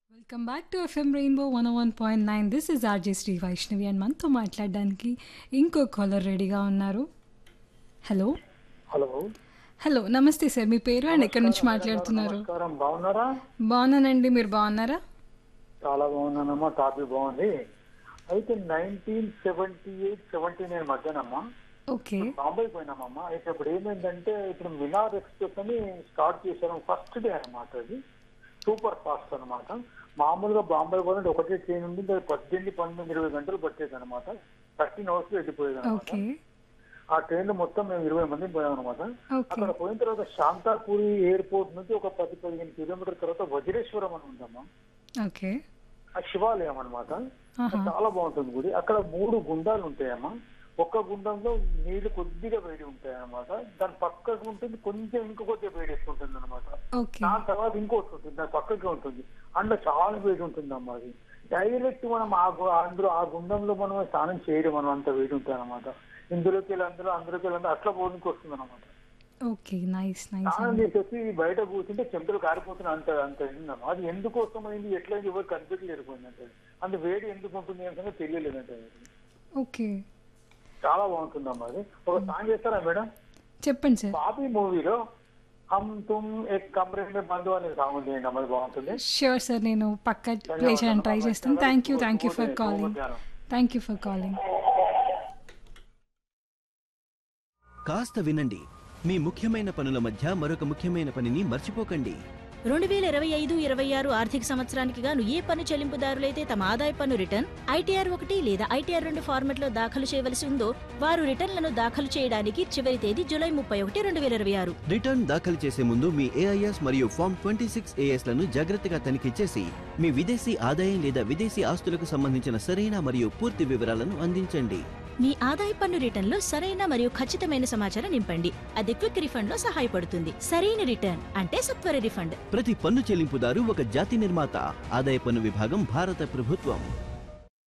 Welcome back to FM rainbow one one point nine this is RJ Shri Vaishnavi and మనతో మాట్లాడడానికి ఇంకో caller రెడీగా ఉన్నారు హలో హలో హలో నమస్తే సార్ మీ పేరు అండ్ ఎక్కడి నుంచి మాట్లాడుతున్నారు నమస్కారం బాగున్నారా బాగున్నానండి మీరు బాగున్నారా చాలా బాగున్నానమ్మా టాపిక్ బాగుంది అయితే nineteen seventy eight seventy nine మధ్యనమ్మా ఓకే బాంబే పోయినామమ్మా అయితే ఇప్పుడు ఏమైందంటే ఇప్పుడు మినార్ ఎక్స్ప్రెస్ అని స్టార్ట్ చేశారు ఫస్ట్ డే అన్నమాట అది సూపర్ ఫాస్ట్ అన్నమాట మామూలుగా బాంబే పోవాలంటే ఒకటే ట్రైన్ ఉంది అది పద్దెనిమిది పన్నెండు ఇరవై గంటలు పట్టేది అనమాట థర్టీన్ అవర్స్ వెళ్ళిపోయేది అనమాట ఓకే ఆ ట్రైన్ లో మొత్తం మేము ఇరవై మంది పోయాం అనమాట ఓకే అక్కడ పోయిన తర్వాత శాంతాపూరి ఎయిర్పోర్ట్ నుంచి ఒక పది పదిహేను కిలోమీటర్ తర్వాత వజ్రేశ్వరం అని ఉందమ్మా ఓకే ఆ శివాలయం అన్నమాట ఆహా. చాలా బాగుంటుంది గుడి అక్కడ మూడు గుండాలు ఉంటాయమ్మా ఒక్క గుండంలో నీళ్లు కొద్దిగా వేడి ఉంటాయి అన్నమాట దాని పక్కకు ఉంటుంది కొంచెం ఇంకో కొద్దిగా వేడి ఎక్కువ ఉంటుంది అనమాట ఓకే దాని తర్వాత ఇంకోటి ఉంటుంది దాని పక్కకి ఉంటుంది అందులో చాలా వేడి ఉంటుంది అమ్మా అది డైరెక్ట్ మనం ఆ గు- అందులో ఆ గుండంలో మనం స్నానం చేయడం మనం అంత వేడి ఉంటుంది అనమాట ఇందులోకి వెళ్ళి అందులో అందులోకి వెళ్ళి అందులో అట్లా పోనికి వస్తుంది అనమాట ఓకే నైస్ నైస్ స్నానం చేసేసి బయట కూర్చుంటే చెమటలు కారిపోతున్నా అంత అంత అయిందమ్మా అది ఎందుకోసం అయింది ఎట్లా అయింది ఎవరు కనిపించలేకపోయిందంటే అంత వేడి ఎందుకు ఉంటుంది అంటే తెలియలేదంటే ఓకే చాలా బాగుంటుందమ్మా అది ఒక సాంగ్ చేస్తారా మేడం చెప్పండి సార్ బాబీ మూవీలో హమ్ తుమ్ ఎక్ కమరే మే బంధు అనే సాంగ్ ఉంది అమ్మా అది బాగుంటుంది షూర్ సార్ నేను పక్క ప్లే చేయడానికి ట్రై చేస్తాను thank you thank you for calling thank you for calling కాస్త వినండి మీ ముఖ్యమైన పనుల మధ్య మరొక ముఖ్యమైన పనిని మర్చిపోకండి రెండు వేల ఇరవై ఐదు ఇరవై ఆరు ఆర్థిక సంవత్సరానికి గాను ఏ పన్ను చెల్లింపుదారులైతే తమ ఆదాయ పన్ను రిటర్న్ ఐటీఆర్ ఒకటి లేదా ఐటీఆర్ రెండు ఫార్మెట్లో దాఖలు చేయవలసి ఉందో వారు రిటర్న్లను దాఖలు చేయడానికి చివరి తేదీ జూలై ముప్పై ఒకటి రెండు వేల ఇరవై ఆరు రిటర్న్ దాఖలు చేసే ముందు మీ ఏఐఎస్ మరియు ఫామ్ ట్వంటీ సిక్స్ లను జాగ్రత్తగా తనిఖీ చేసి మీ విదేశీ ఆదాయం లేదా విదేశీ ఆస్తులకు సంబంధించిన సరైన మరియు పూర్తి వివరాలను అందించండి మీ ఆదాయ పన్ను రిటర్న్లో సరైన మరియు ఖచ్చితమైన సమాచారం నింపండి అది క్విక్ రిఫండ్ లో సహాయపడుతుంది సరైన రిటర్న్ అంటే సత్వర రిఫండ్ ప్రతి పన్ను చెల్లింపుదారు ఒక జాతి నిర్మాత ఆదాయ పన్ను విభాగం భారత ప్రభుత్వం